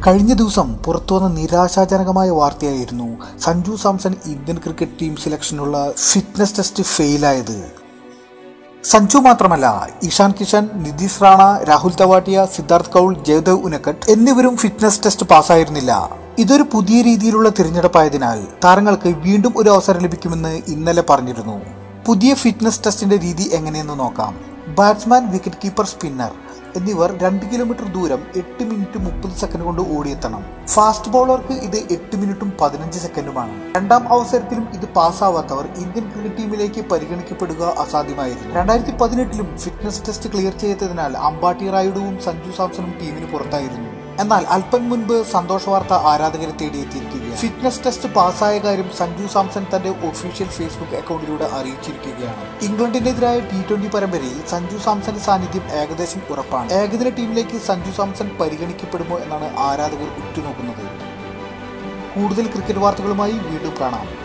കഴിഞ്ഞ ദിവസം പുറത്തുവന്ന നിരാശാജനകമായ വാർത്തയായിരുന്നു Sanju Samson Indian cricket team സെലക്ഷനുള്ള ഫിറ്റ്നസ് ടെസ്റ്റ് ഫെയിലായത് സഞ്ജു മാത്രമല്ല ഇഷാൻ കിഷൻ നിതീഷ് റാണ രാഹുൽ തവാട്ടിയ സിദ്ധാർത്ഥ് കൗൾ ജയദേവ് ഉനക്കട്ട് എന്നിവരും ഫിറ്റ്നസ് ടെസ്റ്റ് പാസ്സായിരുന്നില്ല ഇതൊരു പുതിയ രീതിയിലുള്ള തിരഞ്ഞെടുപ്പായതിനാൽ താരങ്ങൾക്ക് വീണ്ടും ഒരു അവസരം ലഭിക്കുമെന്ന് ഇന്നലെ പറഞ്ഞിരുന്നു പുതിയ ഫിറ്റ്നസ് ടെസ്റ്റിന്റെ രീതി എങ്ങനെയെന്ന് നോക്കാം ബാറ്റ്സ്മാൻ വിക്കറ്റ് കീപ്പർ സ്പിന്നർ എന്നിവർ രണ്ട് കിലോമീറ്റർ ദൂരം എട്ട് മിനിറ്റ് മുപ്പത് സെക്കൻഡ് കൊണ്ട് ഓടിയെത്തണം ഫാസ്റ്റ് ബോളർക്ക് ഇത് എട്ട് മിനിറ്റും പതിനഞ്ച് സെക്കൻഡുമാണ് രണ്ടാം അവസരത്തിലും ഇത് പാസ്സാവാത്തവർ ഇന്ത്യൻ ക്രിക്കറ്റ് ടീമിലേക്ക് പരിഗണിക്കപ്പെടുക അസാധ്യമായിരുന്നു രണ്ടായിരത്തി പതിനെട്ടിലും ഫിറ്റ്നസ് ടെസ്റ്റ് ക്ലിയർ ചെയ്തതിനാൽ അമ്പാട്ടി റായുഡുവും സഞ്ജു സാംസണും ടീമിന് പുറത്തായിരുന്നു എന്നാൽ അല്പം മുൻപ് സന്തോഷ വാർത്ത ആരാധകരെ തേടിയെത്തിയിരിക്കുകയാണ് ഫിറ്റ്നസ് ടെസ്റ്റ് പാസ്സായ കാര്യം സഞ്ജു സാംസൺ തന്റെ ഒഫീഷ്യൽ ഫേസ്ബുക്ക് അക്കൗണ്ടിലൂടെ അറിയിച്ചിരിക്കുകയാണ് ഇംഗ്ലണ്ടിനെതിരായ ടി ട്വന്റി പരമ്പരയിൽ സഞ്ജു സാംസന്റെ സാന്നിധ്യം ഏകദേശം ഉറപ്പാണ് ഏകദിന ടീമിലേക്ക് സഞ്ജു സാംസൺ പരിഗണിക്കപ്പെടുമോ എന്നാണ് ആരാധകർ ഉറ്റുനോക്കുന്നത് കൂടുതൽ ക്രിക്കറ്റ് വാർത്തകളുമായി വീണ്ടും കാണാം